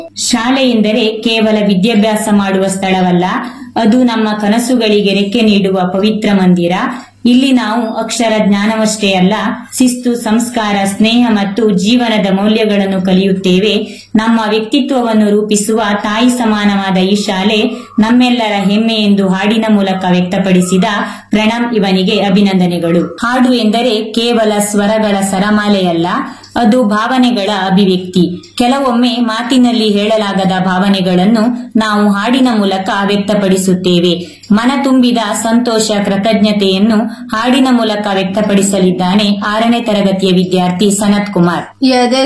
ಶಾಲೆ ಎಂದರೆ ಕೇವಲ ವಿದ್ಯಾಭ್ಯಾಸ ಮಾಡುವ ಸ್ಥಳವಲ್ಲ ಅದು ನಮ್ಮ ಕನಸುಗಳಿಗೆ ರೆಕ್ಕೆ ನೀಡುವ ಪವಿತ್ರ ಮಂದಿರ ಇಲ್ಲಿ ನಾವು ಅಕ್ಷರ ಜ್ಞಾನವಷ್ಟೇ ಅಲ್ಲ ಶಿಸ್ತು ಸಂಸ್ಕಾರ ಸ್ನೇಹ ಮತ್ತು ಜೀವನದ ಮೌಲ್ಯಗಳನ್ನು ಕಲಿಯುತ್ತೇವೆ ನಮ್ಮ ವ್ಯಕ್ತಿತ್ವವನ್ನು ರೂಪಿಸುವ ತಾಯಿ ಸಮಾನವಾದ ಈ ಶಾಲೆ ನಮ್ಮೆಲ್ಲರ ಹೆಮ್ಮೆ ಎಂದು ಹಾಡಿನ ಮೂಲಕ ವ್ಯಕ್ತಪಡಿಸಿದ ಪ್ರಣಮ್ ಇವನಿಗೆ ಅಭಿನಂದನೆಗಳು ಹಾಡು ಎಂದರೆ ಕೇವಲ ಸ್ವರಗಳ ಸರಮಾಲೆಯಲ್ಲ ಅದು ಭಾವನೆಗಳ ಅಭಿವ್ಯಕ್ತಿ ಕೆಲವೊಮ್ಮೆ ಮಾತಿನಲ್ಲಿ ಹೇಳಲಾಗದ ಭಾವನೆಗಳನ್ನು ನಾವು ಹಾಡಿನ ಮೂಲಕ ವ್ಯಕ್ತಪಡಿಸುತ್ತೇವೆ ಮನ ತುಂಬಿದ ಸಂತೋಷ ಕೃತಜ್ಞತೆಯನ್ನು ಹಾಡಿನ ಮೂಲಕ ವ್ಯಕ್ತಪಡಿಸಲಿದ್ದಾನೆ ಆರನೇ ತರಗತಿಯ ವಿದ್ಯಾರ್ಥಿ ಸನತ್ ಕುಮಾರ್ ಎದೆ